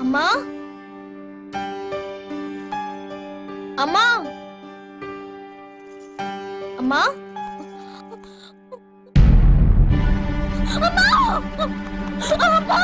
அம்மா அம்மா அம்மா அம்மா அம்மா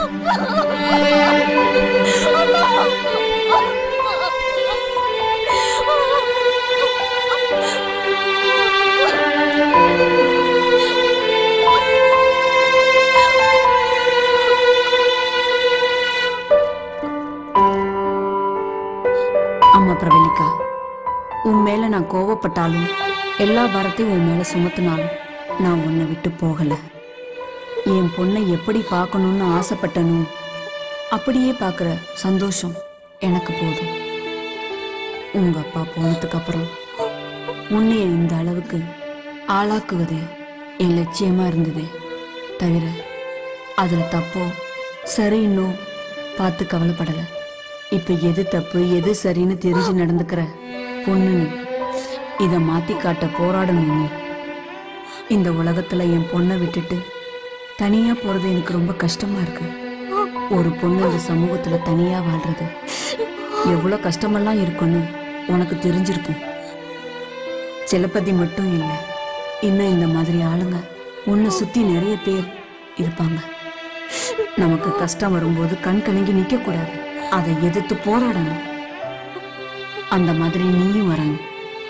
அம்மா பிரவலிகா உன் மேல நான் கோவப்பட்டாலும் எல்லா பாரத்தையும் உன் மேல சுமத்தினாலும் நான் உன்னை விட்டு போகல என் பொண்ணை எப்படி பார்க்கணும்னு ஆசைப்பட்டனோ அப்படியே பார்க்குற சந்தோஷம் எனக்கு போதும் உங்க அப்பா போனதுக்கு அப்புறம் உன்னைய இந்த அளவுக்கு ஆளாக்குவதே என் லட்சியமா இருந்ததே தவிர அதுல தப்போ சரின்னோ பார்த்து கவலைப்படல இப்ப எது தப்பு எது சரின்னு தெரிஞ்சு நடந்துக்கிற பொண்ணு நீ இத மாத்தி காட்ட போராடணும் நீ இந்த உலகத்துல என் பொண்ணை விட்டுட்டு தனியா போறது எனக்கு ரொம்ப கஷ்டமா இருக்கு ஒரு பொண்ணு இந்த சமூகத்துல தனியா வாழ்றது எவ்வளவு கஷ்டமெல்லாம் இருக்குன்னு உனக்கு தெரிஞ்சிருக்கும் சிலப்பதி மட்டும் இல்லை இன்னும் இந்த மாதிரி ஆளுங்க உன்னை சுத்தி நிறைய பேர் இருப்பாங்க நமக்கு கஷ்டம் வரும்போது கண் கலங்கி நிக்க கூடாது அதை எதிர்த்து போராடணும் அந்த மாதிரி நீயும் வரணும்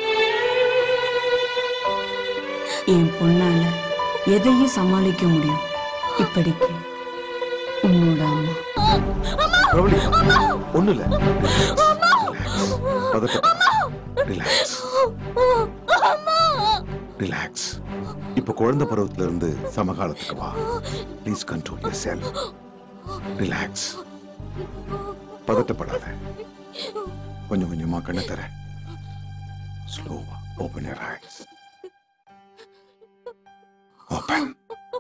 என் பொண்ணால எதையும் சமாளிக்க முடியும் இப்படிக்கு உன்னோட அம்மா பிரபலி ஒண்ணு இல்ல ரிலாக்ஸ் ரிலாக்ஸ் இப்ப குழந்தை பருவத்துல இருந்து சமகாலத்துக்கு வா please control yourself relax பதட்டப்படாத கொஞ்சம் கொஞ்சமா கண்ணை தர ஸ்லோவா open your eyes open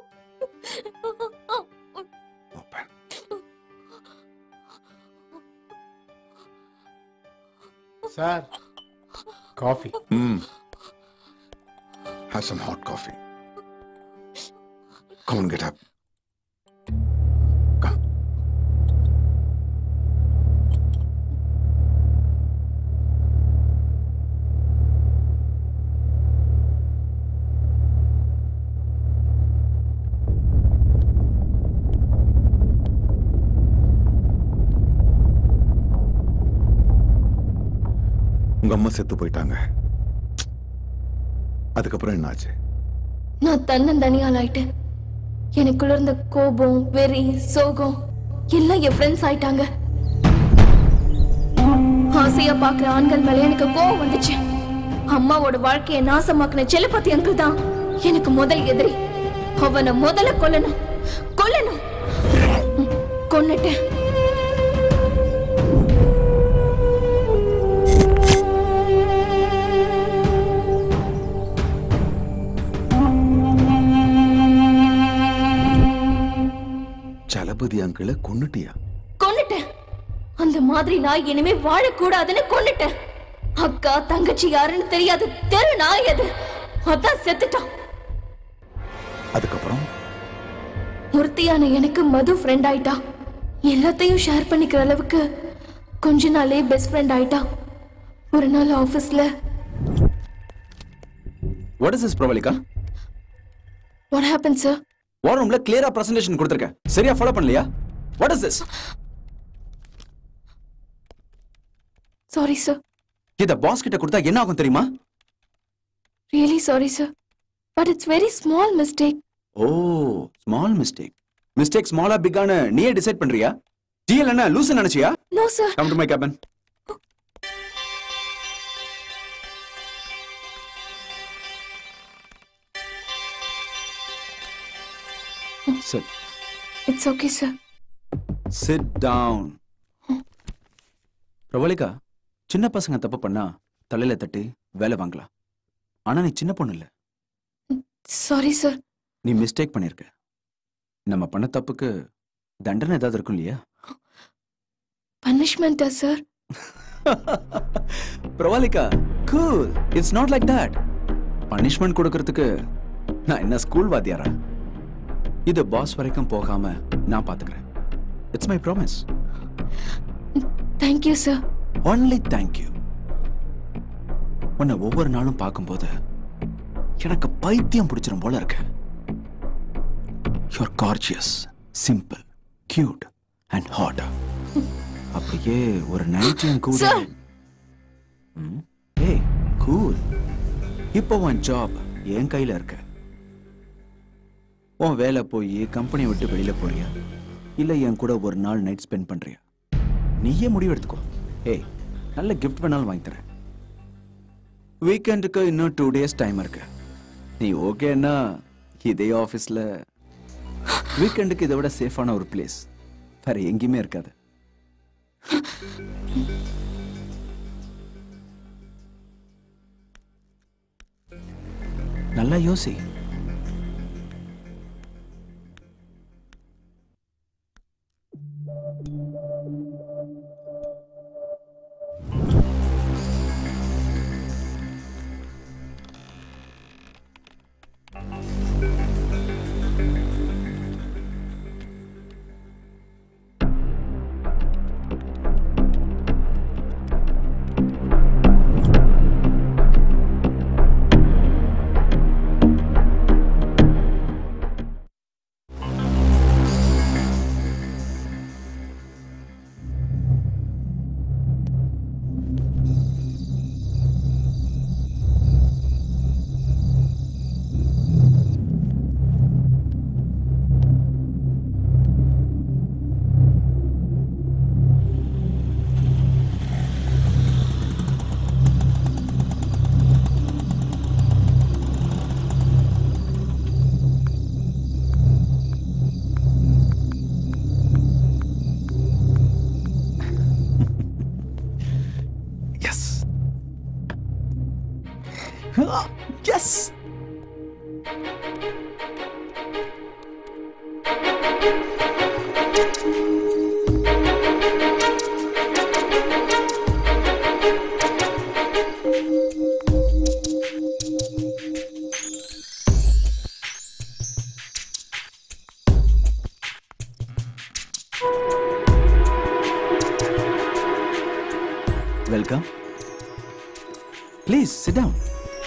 open sir coffee Mm. Have some hot coffee. Come on, get up. Come. உங்க அம்மா செத்து போயிட்டாங்க அதுக்கப்புறம் என்னாச்சு நான் தன்னந்தனியாளாயிட்டேன் எனக்குள்ள இருந்த கோபம் வெறி சோகம் எல்லாம் என் ஃப்ரெண்ட்ஸ் ஆயிட்டாங்க ஆசையா பாக்குற ஆண்கள் மேல எனக்கு கோவம் வந்துச்சு அம்மாவோட வாழ்க்கையை நாசமாக்குன செல்லப்பத்தி அங்கிள் தான் எனக்கு முதல் எதிரி அவனை முதல்ல கொல்லணும் கொல்லணும் ம், கொன்னுட்டேன் சலபதி அங்கிள கொன்னுட்டியா கொன்னுட்டேன் அந்த மாதிரி நான் இனிமே வாழக்கூடாதுன்னு கொன்னுட்டேன் அக்கா தங்கச்சி யாருன்னு தெரியாது தெரு நாய் அது அதான் செத்துட்டான் அதுக்கப்புறம் ஒருத்தியான எனக்கு மது ஃப்ரெண்ட் ஆயிட்டா எல்லாத்தையும் ஷேர் பண்ணிக்கிற அளவுக்கு கொஞ்ச நாளே பெஸ்ட் ஃப்ரெண்ட் ஆயிட்டா ஒரு நாள் ஆபீஸ்ல what is this Prabalika what happen sir war ரூம்ல கிளியரா பிரசன்டேஷன் கொடுத்துருக்கேன் சரியா ஃபாலோ பண்ணலையா what is this sorry sir இத பாஸ் கிட்ட கொடுத்தா என்ன ஆகும் தெரியுமா really sorry sir but it's very small mistake oh small mistake mistake ஸ்மாலா பிக்கான நீயே டிசைட் பண்றியா டிஎல் என்ன லூஸ் நினைச்சியா no sir come to my cabin sit it's okay sir sit down Prabalika சின்ன பசங்க தப்பு பண்ணா தலையில தட்டி வேலை வாங்கலாம் ஆனா நீ சின்ன பொண்ணு இல்ல சாரி சார் நீ மிஸ்டேக் பண்ணிருக்க நம்ம பண்ண தப்புக்கு தண்டனை ஏதாவது இருக்கும் இல்லையா பனிஷ்மெண்டா sir Pravalika cool it's not like that punishment கொடுக்கறதுக்கு நான் என்ன ஸ்கூல் வாத்தியாரா இது பாஸ் வரைக்கும் போகாம நான் பாத்துக்கிறேன் it's my promise thank you sir only thank you உன்னை ஒவ்வொரு நாளும் பார்க்கும்போது எனக்கு பைத்தியம் பிடிச்சிரும் போல இருக்கு you are gorgeous simple cute and hot அப்படியே ஒரு நைட் என் கூட Sir. ம், ஏய் கூல் இப்போ உன் ஜாப் என் கையில இருக்கு உன் வேலை போய் கம்பெனியை விட்டு வெளியில போறியா இல்ல என் கூட ஒரு நாள் நைட் ஸ்பெண்ட் பண்றியா நீயே முடிவு எடுத்துக்கோ ஏய் நல்ல கிஃப்ட் வேணாலும் வாங்கி தரேன் வீக்கெண்டுக்கு இன்னும் டூ டேஸ் டைம் இருக்கு நீ ஓகேன்னா இதே ஆஃபீஸில் வீக்கெண்டுக்கு இதை விட சேஃபான ஒரு பிளேஸ் வேற எங்கேயுமே இருக்காது நல்லா யோசி yes yes welcome please sit down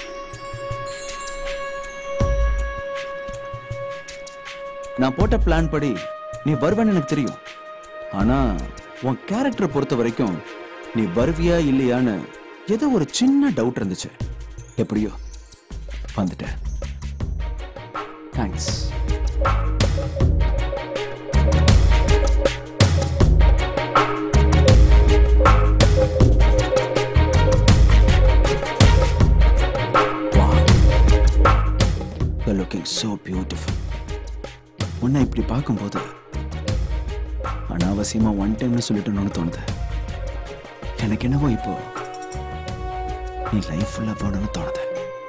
நான் போட்ட பிளான் படி நீ வருவேன்னு எனக்கு தெரியும் ஆனா உன் கேரக்டரை பொறுத்த வரைக்கும் நீ வருவியா இல்லையான்னு ஏதோ ஒரு சின்ன டவுட் இருந்துச்சு எப்படியோ வந்துட்ட thanks You're looking so beautiful. உன்னை இப்படி பார்க்கும்போது அனாவசியமா ஒன் டைம்னு சொல்லிட்டணும்னு தோணுது எனக்கு என்னவோ இப்போ நீ லைஃப் ஃபுல்லா போகணும்னு தோணுது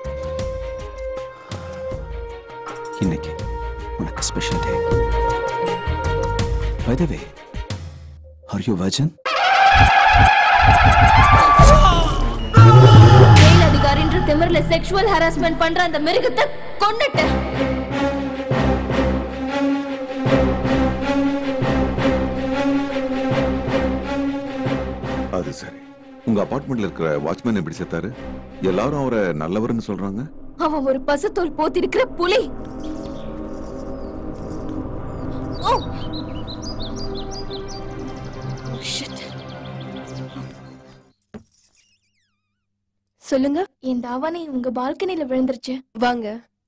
இன்னைக்கு உனக்கு special day by the way are you virgin மேல் அதிகாரின்ற திமிர்ல செக்ஷுவல் ஹராஸ்மெண்ட் பண்ற அந்த மிருகத்தை கொன்னுட்டேன் அது சரி உங்க அபார்ட்மெண்ட்ல இருக்கிற வாட்ச்மேன் எப்படி செத்தாரு எல்லாரும் அவரை நல்லவர்னு சொல்றாங்க அவன் ஒரு பசுத்தோல் போத்திருக்கிற புலி ஓ Shit. சொல்லுங்க இந்த அவனை உங்க பால்கனில விழுந்துருச்சு வாங்க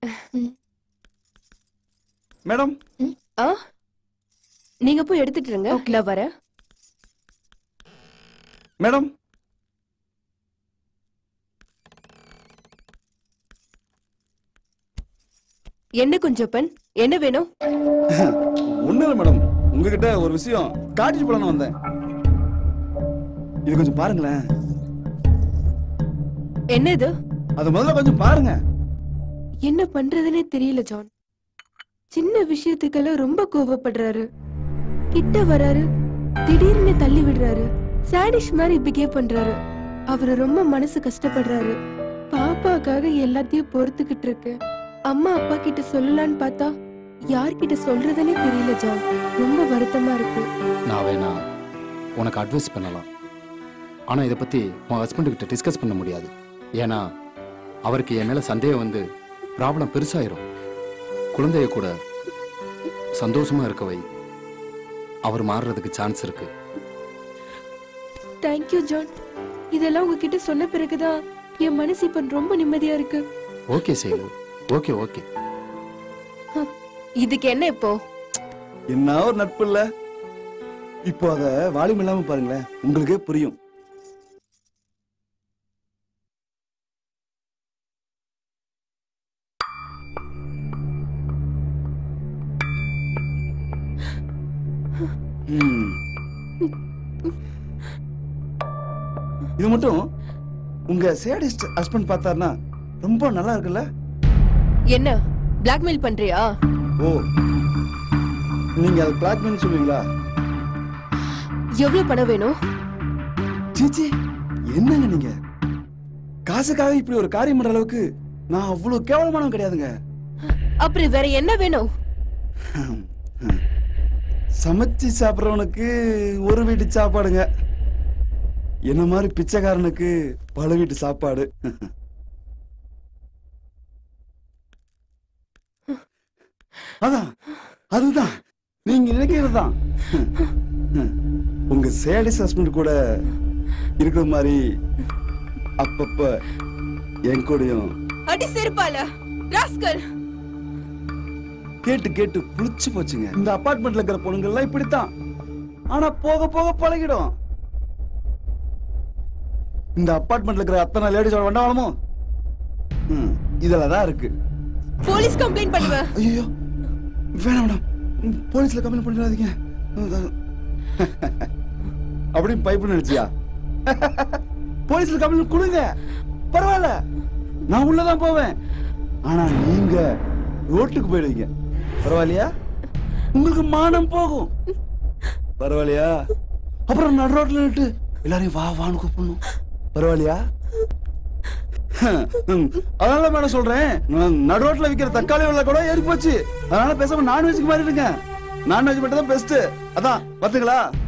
மேடம் ஆ நீங்க போய் எடுத்துட்டு இருங்க நான் வரேன் மேடம் என்ன குஞ்சப்பன் என்ன வேணும் ஒண்ணும் இல்லை மேடம் உங்ககிட்ட ஒரு விஷயம் காட்டிட்டு போலான்னு வந்தேன் இது கொஞ்சம் பாருங்களேன் என்ன இது அது முதல்ல கொஞ்சம் பாருங்க என்ன பண்றதுனே தெரியல ஜான் சின்ன விஷயத்துக்கெல்லாம் ரொம்ப கோவப்படுறாரு கிட்ட வராரு திடீர்னு தள்ளி விடுறாரு சாடிஷ் மாதிரி பிஹேவ் பண்றாரு அவரு ரொம்ப மனசு கஷ்டப்படுறாரு பாப்பாக்காக எல்லாத்தையும் பொறுத்துக்கிட்டு இருக்கு அம்மா அப்பா கிட்ட சொல்லலான்னு பார்த்தா யார்கிட்ட சொல்றதுனே தெரியல ஜான் ரொம்ப வருத்தமா இருக்கு நான் வேணா உனக்கு அட்வைஸ் பண்ணலாம் ஆனால் இதை பற்றி உன் ஹஸ்பண்டு கிட்ட டிஸ்கஸ் பண்ண முடியாது ஏன்னா அவருக்கு என் மேலே சந்தேகம் வந்து ப்ராப்ளம் பெருசாயிரும் குழந்தைய கூட சந்தோஷமா இருக்க வை அவர் மாறுறதுக்கு சான்ஸ் இருக்கு தேங்க்யூ ஜான் இதெல்லாம் உங்ககிட்ட சொன்ன பிறகுதான் என் மனசு இப்ப ரொம்ப நிம்மதியா இருக்கு ஓகே சேலு ஓகே ஓகே இதுக்கு என்ன இப்போ என்ன ஒரு நட்பு இல்ல இப்போ அத வால்யூம் இல்லாம பாருங்களேன் உங்களுக்கே புரியும் ம். இது மட்டும் உங்க சேடிஸ்ட் ஹஸ்பண்ட் பார்த்தாருன்னா ரொம்ப நல்லா இருக்குல்ல என்ன பிளாக்மெயில் பண்றியா ஓ நீங்க அது பிளாக்மெயில் சொல்லுவீங்களா எவ்வளவு பணம் வேணும் சீச்சி என்னங்க நீங்க காசுக்காக இப்படி ஒரு காரியம் பண்ற அளவுக்கு நான் அவ்வளவு கேவலமானவன் கிடையாதுங்க அப்புறம் வேற என்ன வேணும் சமைச்சு சாப்பிட்றவனுக்கு ஒரு வீட்டு சாப்பாடுங்க என்ன மாதிரி பிச்சைக்காரனுக்கு பல வீட்டு சாப்பாடு அதான் அதுதான் நீங்க நினைக்கிறது தான் உங்க சேடிஸ் ஹஸ்பண்ட் கூட இருக்கிற மாதிரி அப்பப்ப என் கூடயும் அடி செருப்பால ராஸ்கல் கேட்டு கேட்டு புளிச்சு போச்சுங்க இந்த அபார்ட்மெண்ட்ல இருக்கிற பொண்ணுங்க எல்லாம் இப்படித்தான் ஆனா போக போக பழகிடும் இந்த அபார்ட்மெண்ட்ல இருக்கிற அத்தனை லேடிஸோட வண்டவாளமும் ம், இதுல தான் இருக்கு போலீஸ் கம்ப்ளைண்ட் பண்ணுவேன் ஐயோ வேணாம் மேடம் ம், போலீஸ்ல கம்ப்ளைண்ட் பண்ணிடாதீங்க அப்படின்னு பைப்பு நினைச்சியா போலீஸ்ல கம்ப்ளைண்ட் கொடுங்க பரவாயில்ல நான் உள்ளதான் போவேன் ஆனா நீங்க ரோட்டுக்கு போயிடுவீங்க பரவாயில்லையா உங்களுக்கு மானம் போகும் பரவாயில்லையா அப்புறம் நடு ரோட்ல நின்று எல்லாரையும் வா வான்னு கூப்பிடணும் பரவாயில்லையா ம், அதனால மேடம் சொல்றேன் நான் நடு ரோட்ல விக்கிற தக்காளி விலை கூட ஏறி போச்சு அதனால பேசாம நான்வெஜ்க்கு மாறிடுங்க நான்வெஜ் மட்டும் தான் பெஸ்ட் அதான் பாத்துங்களா